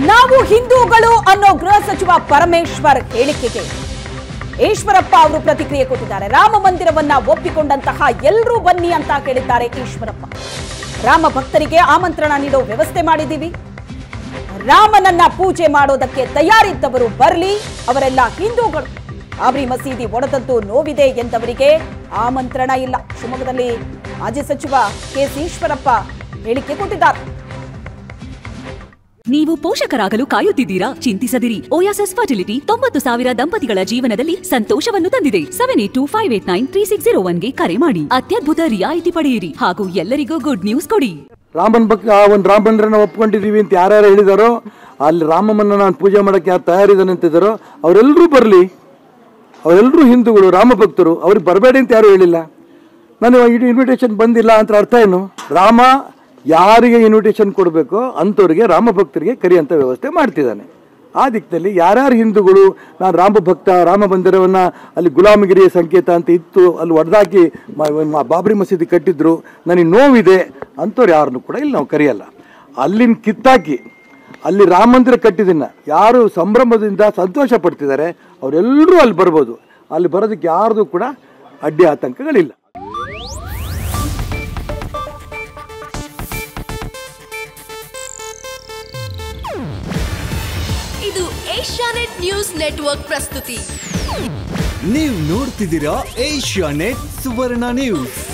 ನಾವು ಹಿಂದೂಗಳು ಅನ್ನೋ ಗೃಹ ಸಚಿವ ಪರಮೇಶ್ವರ್ ಹೇಳಿಕೆಗೆ ಈಶ್ವರಪ್ಪ ಅವರು ಪ್ರತಿಕ್ರಿಯೆ ಕೊಟ್ಟಿದ್ದಾರೆ ರಾಮ ಮಂದಿರವನ್ನ ಒಪ್ಪಿಕೊಂಡಂತಹ ಎಲ್ಲರೂ ಬನ್ನಿ ಅಂತ ಕೇಳಿದ್ದಾರೆ ಈಶ್ವರಪ್ಪ ರಾಮ ಭಕ್ತರಿಗೆ ಆಮಂತ್ರಣ ನೀಡೋ ವ್ಯವಸ್ಥೆ ಮಾಡಿದ್ದೀವಿ ರಾಮನನ್ನ ಪೂಜೆ ಮಾಡೋದಕ್ಕೆ ತಯಾರಿದ್ದವರು ಬರಲಿ ಅವರೆಲ್ಲ ಹಿಂದೂಗಳು ಬಾಬ್ರಿ ಮಸೀದಿ ಒಡೆದದ್ದು ನೋವಿದೆ ಎಂದವರಿಗೆ ಆಮಂತ್ರಣ ಇಲ್ಲ ಶಿವಮೊಗ್ಗದಲ್ಲಿ ಮಾಜಿ ಸಚಿವ ಕೆ ಸಿ ಈಶ್ವರಪ್ಪ ಹೇಳಿಕೆ ಕೊಟ್ಟಿದ್ದಾರೆ ನೀವು ಪೋಷಕರಾಗಲು ಕಾಯುತ್ತಿದ್ದೀರಾ ಚಿಂತಿಸದಿರಿ ಓಯಾಸಸ್ ಫರ್ಟಿಲಿಟಿ ತೊಂಬತ್ತು ಸಾವಿರ ದಂಪತಿಗಳ ಜೀವನದಲ್ಲಿ ಸಂತೋಷವನ್ನು ತಂದಿದೆ seven eight two five eight nine three six zero ಒನ್ಗೆ ಕರೆ ಮಾಡಿ ಅತ್ಯದ್ಭುತ ರಿಯಾಯಿತಿ ಪಡೆಯಿರಿ ಹಾಗೂ ಎಲ್ಲರಿಗೂ ಗುಡ್ ನ್ಯೂಸ್ ಕೊಡಿ ರಾಮನ್ ಭಕ್ತ ಆ ಒಂದು ರಾಮ ಮಂದಿರನ ಒಪ್ಕೊಂಡಿದೀವಿ ಅಂತ ಯಾರ್ಯಾರು ಹೇಳಿದಾರೋ ಅಲ್ಲಿ ರಾಮಮ್ಮನ್ನ ನಾನು ಪೂಜೆ ಮಾಡೋಕ್ಕೆ ಯಾರು ತಯಾರಿದ್ದಾನೆ ಅಂತಿದ್ದಾರೋ ಅವರೆಲ್ಲರೂ ಬರಲಿ ಅವರೆಲ್ಲರೂ ಹಿಂದೂಗಳು ರಾಮ ಭಕ್ತರು ಅವ್ರಿಗೆ ಬರಬೇಡಿ ಅಂತ ಯಾರು ಹೇಳಿಲ್ಲ ನಾನು ಇಡೀ ಇನ್ವಿಟೇಷನ್ ಬಂದಿಲ್ಲ ಅಂತ ಅರ್ಥ ಏನು ರಾಮ ಯಾರಿಗೆ ಇನ್ವಿಟೇಷನ್ ಕೊಡಬೇಕೋ ಅಂಥವ್ರಿಗೆ ರಾಮ ಭಕ್ತರಿಗೆ ಕರೆಯುವಂಥ ವ್ಯವಸ್ಥೆ ಮಾಡ್ತಿದ್ದಾನೆ ಆ ದಿಕ್ಕಲ್ಲಿ ಯಾರ್ಯಾರು ಹಿಂದೂಗಳು ನಾನು ರಾಮ ಭಕ್ತ ರಾಮ ಮಂದಿರವನ್ನು ಅಲ್ಲಿ ಗುಲಾಮಗಿರಿಯ ಸಂಕೇತ ಅಂತ ಇತ್ತು ಅಲ್ಲಿ ಒಡೆದಾಕಿ ಬಾಬ್ರಿ ಮಸೀದಿ ಕಟ್ಟಿದ್ರು ನನಗೆ ನೋವಿದೆ ಅಂಥವ್ರು ಯಾರನ್ನು ಕೂಡ ಇಲ್ಲಿ ನಾವು ಕರೆಯಲ್ಲ ಅಲ್ಲಿನ ಕಿತ್ತಾಕಿ ಅಲ್ಲಿ ರಾಮ ಮಂದಿರ ಕಟ್ಟಿದ್ದನ್ನ ಯಾರು ಸಂಭ್ರಮದಿಂದ ಸಂತೋಷ ಪಡ್ತಿದ್ದಾರೆ ಅವರೆಲ್ಲರೂ ಅಲ್ಲಿ ಬರ್ಬೋದು ಅಲ್ಲಿ ಬರೋದಕ್ಕೆ ಯಾರ್ದು ಕೂಡ ಅಡ್ಡಿ ಆತಂಕಗಳಿಲ್ಲ ಇದು ಏಷ್ಯಾನೆಟ್ ನ್ಯೂಸ್ ನೆಟ್ವರ್ಕ್ ಪ್ರಸ್ತುತಿ ನೀವು ನೋಡ್ತಿದ್ದೀರಾ ಏಷ್ಯಾ ನೆಟ್ ಸುವರ್ಣ ನ್ಯೂಸ್